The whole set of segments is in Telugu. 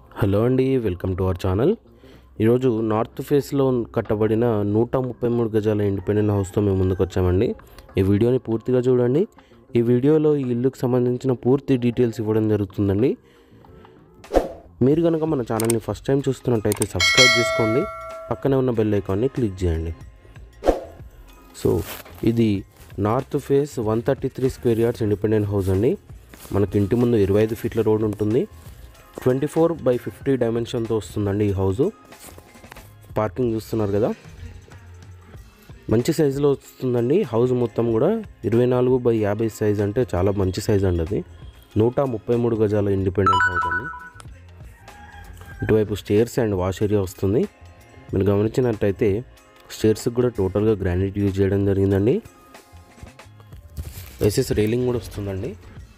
హలో అండి వెల్కమ్ టు అవర్ ఛానల్ ఈరోజు నార్త్ ఫేస్లో కట్టబడిన నూట ముప్పై మూడు గజాల ఇండిపెండెంట్ హౌస్తో మేము ముందుకు వచ్చామండి ఈ వీడియోని పూర్తిగా చూడండి ఈ వీడియోలో ఈ ఇల్లుకు సంబంధించిన పూర్తి డీటెయిల్స్ ఇవ్వడం జరుగుతుందండి మీరు కనుక మన ఛానల్ని ఫస్ట్ టైం చూస్తున్నట్టయితే సబ్స్క్రైబ్ చేసుకోండి పక్కనే ఉన్న బెల్ ఐకాన్ని క్లిక్ చేయండి సో ఇది north face one thirty three square yards independent house అండి మనకి ఇంటి ముందు ఇరవై ఐదు ఫీట్ల రోడ్ ఉంటుంది ట్వంటీ ఫోర్ బై ఫిఫ్టీ డైమెన్షన్తో వస్తుందండి ఈ హౌజు పార్కింగ్ చూస్తున్నారు కదా మంచి సైజులో వస్తుందండి హౌస్ మొత్తం కూడా ఇరవై నాలుగు బై యాభై సైజ్ అంటే చాలా మంచి సైజ్ అండి అది నూట ముప్పై మూడు గజాల ఇండిపెండెంట్ హౌస్ అండి ఇటువైపు స్టేర్స్ అండ్ వాష్ ఏరియా వస్తుంది మీరు గమనించినట్టయితే స్టేర్స్కి కూడా టోటల్గా గ్రానైట్ యూజ్ చేయడం జరిగిందండి ఎస్ఎస్ రైలింగ్ కూడా వస్తుందండి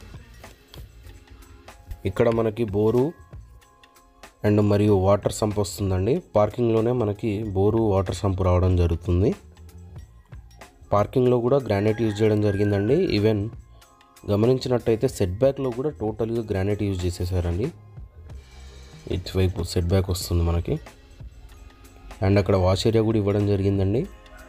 ఇక్కడ మనకి బోరు అండ్ మరియు వాటర్ సంప్ వస్తుందండి పార్కింగ్లోనే మనకి బోరు వాటర్ సంప్ రావడం జరుగుతుంది పార్కింగ్లో కూడా గ్రానైట్ యూజ్ చేయడం జరిగిందండి ఈవెన్ గమనించినట్టయితే సెట్ బ్యాక్లో కూడా టోటల్గా గ్రానైట్ యూజ్ చేసేసారండి ఇటువైపు సెట్ బ్యాక్ వస్తుంది మనకి అండ్ అక్కడ వాష్ ఏరియా కూడా ఇవ్వడం జరిగిందండి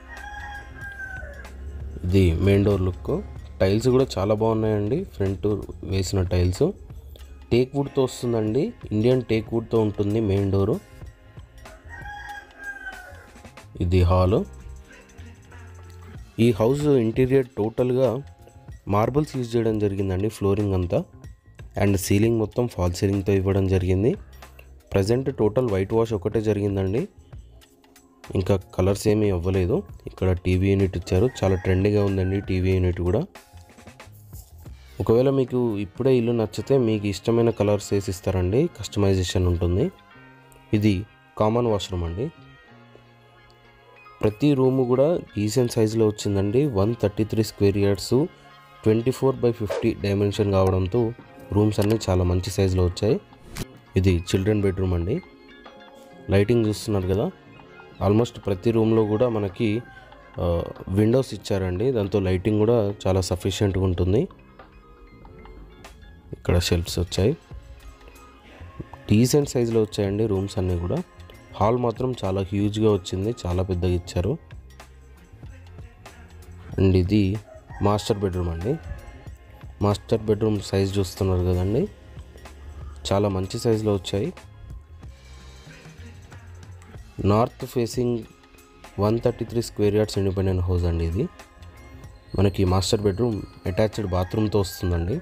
ఇది మెయిన్ డోర్ లుక్ టైల్స్ కూడా చాలా బాగున్నాయండి ఫ్రంట్ వేసిన టైల్స్ టేక్ వుడ్తో వస్తుందండి ఇండియన్ టేక్ వుడ్తో ఉంటుంది మెయిన్ డోరు ఇది హాలు ఈ హౌస్ ఇంటీరియర్ టోటల్గా మార్బుల్స్ యూజ్ చేయడం జరిగిందండి ఫ్లోరింగ్ అంతా అండ్ సీలింగ్ మొత్తం ఫాల్ సీలింగ్తో ఇవ్వడం జరిగింది ప్రజెంట్ టోటల్ వైట్ వాష్ ఒకటే జరిగిందండి ఇంకా కలర్స్ ఏమీ అవ్వలేదు ఇక్కడ టీవీ యూనిట్ ఇచ్చారు చాలా ట్రెండీగా ఉందండి టీవీ యూనిట్ కూడా ఒకవేళ మీకు ఇప్పుడే ఇల్లు నచ్చితే మీకు ఇష్టమైన కలర్స్ వేసి ఇస్తారండి కస్టమైజేషన్ ఉంటుంది ఇది కామన్ వాష్రూమ్ అండి ప్రతి రూము కూడా డీసెంట్ సైజులో వచ్చిందండి one thirty three square yards twenty four by fifty dimension కావడంతో రూమ్స్ అన్నీ చాలా మంచి సైజులో వచ్చాయి ఇది చిల్డ్రన్ బెడ్రూమ్ అండి లైటింగ్ చూస్తున్నారు కదా ఆల్మోస్ట్ ప్రతి రూమ్లో కూడా మనకి విండోస్ ఇచ్చారండి దాంతో లైటింగ్ కూడా చాలా సఫిషియెంట్గా ఉంటుంది ఇక్కడ షెల్ఫ్స్ వచ్చాయి డీసెంట్ సైజులో వచ్చాయండి రూమ్స్ అన్నీ కూడా హాల్ మాత్రం చాలా హ్యూజ్గా వచ్చింది చాలా పెద్దగా ఇచ్చారు అండ్ ఇది మాస్టర్ బెడ్రూమ్ అండి మాస్టర్ బెడ్రూమ్ సైజ్ చూస్తున్నారు కదండి చాలా మంచి సైజులో వచ్చాయి north facing one thirty three square yards independent house అండి ఇది మనకి మాస్టర్ బెడ్రూమ్ అటాచ్డ్ బాత్రూమ్తో వస్తుందండి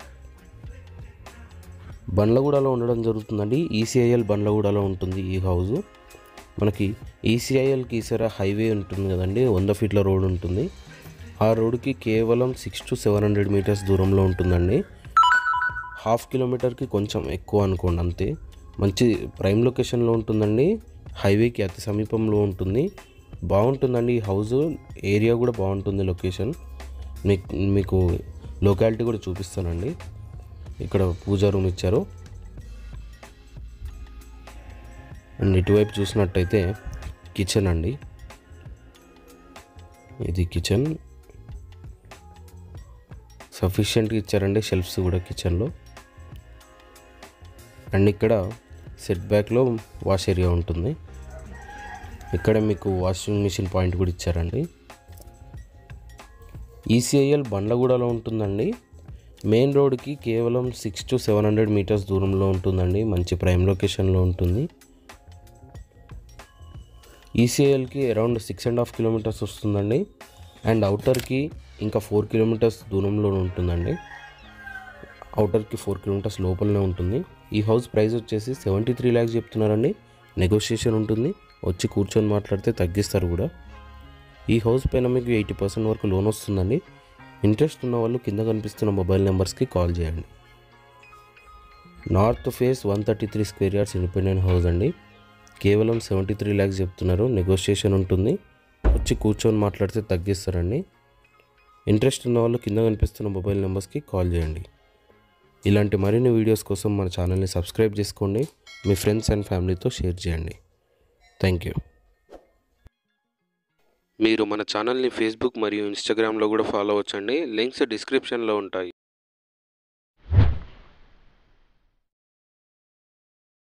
బండ్లగూడలో ఉండడం జరుగుతుందండి ఈసీఐఎల్ బండ్లగూడలో ఉంటుంది ఈ హౌస్ మనకి ఈసీఐఎల్ కీసరా హైవే ఉంటుంది కదండి వంద ఫీట్ల రోడ్ ఉంటుంది ఆ రోడ్కి కేవలం six to seven hundred metres దూరంలో ఉంటుందండి హాఫ్ కిలోమీటర్కి కొంచెం ఎక్కువ అనుకోండి అంతే మంచి ప్రైమ్ లొకేషన్లో ఉంటుందండి హైవేకి అతి సమీపంలో ఉంటుంది బాగుంటుందండి ఈ హౌస్ ఏరియా కూడా బాగుంటుంది లొకేషన్ మీకు మీకు లొకాలిటీ కూడా చూపిస్తానండి ఇక్కడ పూజా రూమ్ ఇచ్చారు అండ్ ఇటువైపు చూసినట్టయితే కిచెన్ అండి ఇది కిచెన్ సఫిషియెంట్గా ఇచ్చారండి షెల్ఫ్స్ కూడా కిచెన్లో అండ్ ఇక్కడ సెట్ బ్యాక్లో వాష్ ఏరియా ఉంటుంది ఇక్కడ మీకు వాషింగ్ మిషన్ పాయింట్ కూడా ఇచ్చారండి ఈసీఐఎల్ బండ్లగూడలో ఉంటుందండి మెయిన్ రోడ్కి కేవలం six to seven hundred metres దూరంలో ఉంటుందండి మంచి ప్రైమ్ లొకేషన్లో ఉంటుంది ఈసీఐఎల్కి around six and half kilometres వస్తుందండి అండ్ అవుటర్కి ఇంకా ఫోర్ కిలోమీటర్స్ దూరంలో ఉంటుందండి అవుటర్కి ఫోర్ కిలోమీటర్స్ లోపలనే ఉంటుంది ఈ హౌస్ ప్రైస్ వచ్చేసి సెవెంటీ త్రీ ల్యాక్స్ చెప్తున్నారండి నెగోషియేషన్ ఉంటుంది వచ్చి కూర్చొని మాట్లాడితే తగ్గిస్తారు కూడా ఈ హౌస్ పైన మీకు ఎయిటీ పర్సెంట్ వరకు లోన్ వస్తుందండి ఇంట్రెస్ట్ ఉన్న వాళ్ళు కింద కనిపిస్తున్న మొబైల్ నెంబర్స్కి కాల్ చేయండి north face one thirty three square yards independent house అండి కేవలం సెవెంటీ త్రీ ల్యాక్స్ చెప్తున్నారు నెగోషియేషన్ ఉంటుంది వచ్చి కూర్చొని మాట్లాడితే తగ్గిస్తారండి ఇంట్రెస్ట్ ఉన్న వాళ్ళు కింద కనిపిస్తున్న మొబైల్ నెంబర్స్కి కాల్ చేయండి ఇలాంటి మరిన్ని వీడియోస్ కోసం మన ఛానల్ని సబ్స్క్రైబ్ చేసుకోండి మీ ఫ్రెండ్స్ అండ్ ఫ్యామిలీతో షేర్ చేయండి థ్యాంక్ యూ మీరు మన ఛానల్ని ఫేస్బుక్ మరియు ఇన్స్టాగ్రామ్లో కూడా ఫాలో అవ్వచ్చండి లింక్స్ డిస్క్రిప్షన్లో ఉంటాయి